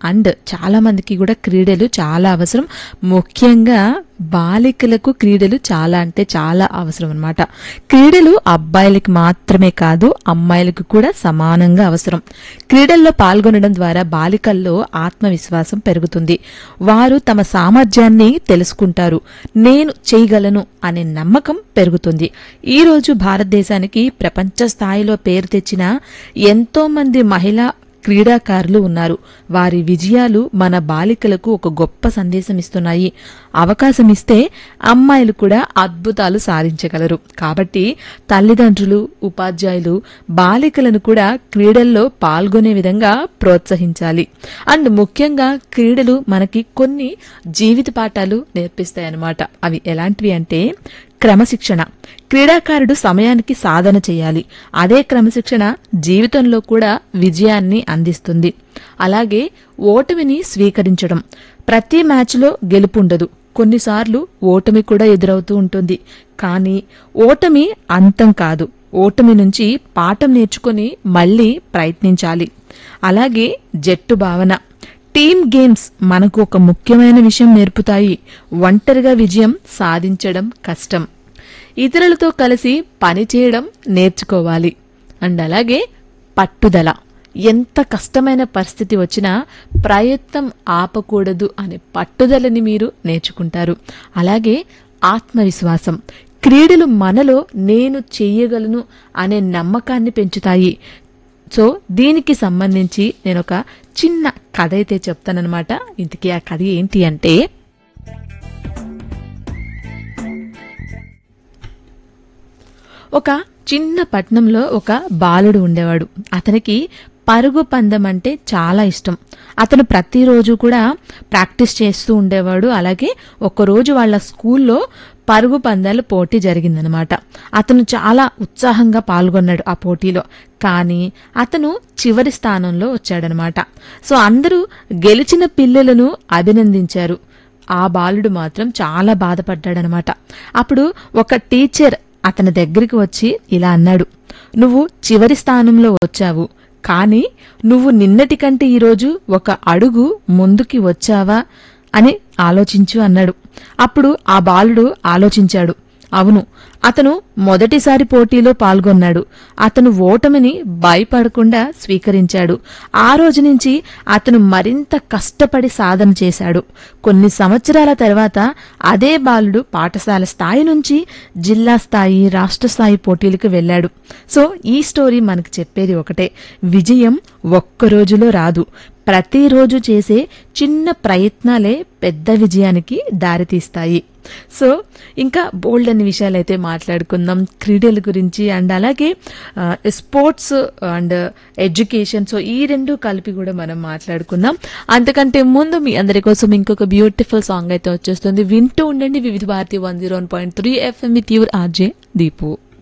and చాలా మందికి కూడా క్రీడలు చాలా అవసరం ముఖ్యంగా బాలికలకు క్రీడలు చాలా అంటే చాలా అవసరం అన్నమాట క్రీడలు అబ్బాయిలకి మాత్రమే కాదు అమ్మాయిలకు కూడా సమానంగా అవసరం క్రీడల్లో పాల్గొనడం ద్వారా బాలికల్లో ఆత్మవిశ్వాసం పెరుగుతుంది వారు తమ సామర్థ్యాన్ని తెలుసుకుంటారు నేను చేయగలను అనే నమ్మకం పెరుగుతుంది ఈ రోజు భారతదేశానికి ప్రపంచ స్థాయిలో పేరు తెచ్చిన ఎంతో మంది మహిళా క్రీడాకారులు ఉన్నారు వారి విజయాలు మన బాలికలకు ఒక గొప్ప సందేశం ఇస్తున్నాయి అవకాశం ఇస్తే అమ్మాయిలు కూడా అద్భుతాలు సాధించగలరు కాబట్టి తల్లిదండ్రులు ఉపాధ్యాయులు బాలికలను కూడా క్రీడల్లో పాల్గొనే విధంగా ప్రోత్సహించాలి అండ్ ముఖ్యంగా క్రీడలు మనకి కొన్ని జీవిత పాఠాలు నేర్పిస్తాయన్నమాట అవి ఎలాంటివి అంటే క్రమశిక్షణ క్రీడాకారుడు సమయానికి సాధన చేయాలి అదే క్రమశిక్షణ జీవితంలో కూడా విజయాన్ని అందిస్తుంది అలాగే ఓటమిని స్వీకరించడం ప్రతి మ్యాచ్లో గెలుపుండదు కొన్నిసార్లు ఓటమి కూడా ఎదురవుతూ ఉంటుంది కానీ ఓటమి అంతం కాదు ఓటమి నుంచి పాఠం నేర్చుకుని మళ్ళీ ప్రయత్నించాలి అలాగే జట్టు భావన టీమ్ గేమ్స్ మనకు ఒక ముఖ్యమైన విషయం నేర్పుతాయి ఒంటరిగా విజయం సాధించడం కష్టం ఇతరులతో కలిసి పనిచేయడం నేర్చుకోవాలి అండ్ అలాగే పట్టుదల ఎంత కష్టమైన పరిస్థితి వచ్చినా ప్రయత్నం ఆపకూడదు అనే పట్టుదలని మీరు నేర్చుకుంటారు అలాగే ఆత్మవిశ్వాసం క్రీడలు మనలో నేను చెయ్యగలను అనే నమ్మకాన్ని పెంచుతాయి సో దీనికి సంబంధించి నేను ఒక చిన్న కథ అయితే చెప్తానన్నమాట ఇంతకీ ఆ కథ ఏంటి అంటే ఒక చిన్న పట్నంలో ఒక బాలుడు ఉండేవాడు అతనికి పరుగు పందెం అంటే చాలా ఇష్టం అతను ప్రతిరోజు కూడా ప్రాక్టీస్ చేస్తూ ఉండేవాడు అలాగే ఒకరోజు వాళ్ళ స్కూల్లో పరుగు పందాల పోటీ జరిగిందనమాట అతను చాలా ఉత్సాహంగా పాల్గొన్నాడు ఆ పోటీలో కానీ అతను చివరి స్థానంలో వచ్చాడనమాట సో అందరూ గెలిచిన పిల్లలను అభినందించారు ఆ బాలుడు మాత్రం చాలా బాధపడ్డాడనమాట అప్పుడు ఒక టీచర్ అతని దగ్గరికి వచ్చి ఇలా అన్నాడు నువ్వు చివరి స్థానంలో వచ్చావు కానీ నువ్వు నిన్నటి కంటే ఈరోజు ఒక అడుగు ముందుకి వచ్చావా అని ఆలోచించు అన్నాడు అప్పుడు ఆ బాలుడు ఆలోచించాడు అవును అతను మొదటిసారి పోటీలో పాల్గొన్నాడు అతను ఓటమిని భయపడకుండా స్వీకరించాడు ఆ రోజు నుంచి అతను మరింత కష్టపడి సాధన చేశాడు కొన్ని సంవత్సరాల తర్వాత అదే బాలుడు పాఠశాల స్థాయి నుంచి జిల్లా స్థాయి రాష్ట్ర స్థాయి పోటీలకు వెళ్ళాడు సో ఈ స్టోరీ మనకు చెప్పేది ఒకటే విజయం ఒక్క రోజులో రాదు ప్రతిరోజు చేసే చిన్న ప్రయత్నాలే పెద్ద విజయానికి దారితీస్తాయి సో ఇంకా బోల్డ్ అనే విషయాలు అయితే మాట్లాడుకుందాం క్రీడల గురించి అండ్ అలాగే ఆ, స్పోర్ట్స్ అండ్ ఎడ్యుకేషన్ సో ఈ రెండు కలిపి కూడా మనం మాట్లాడుకుందాం అంతకంటే ముందు మీ అందరి కోసం ఇంకొక బ్యూటిఫుల్ సాంగ్ అయితే వచ్చేస్తుంది వింటూ ఉండండి Vividh Bharati one zero one point three FM with your RJ Deepu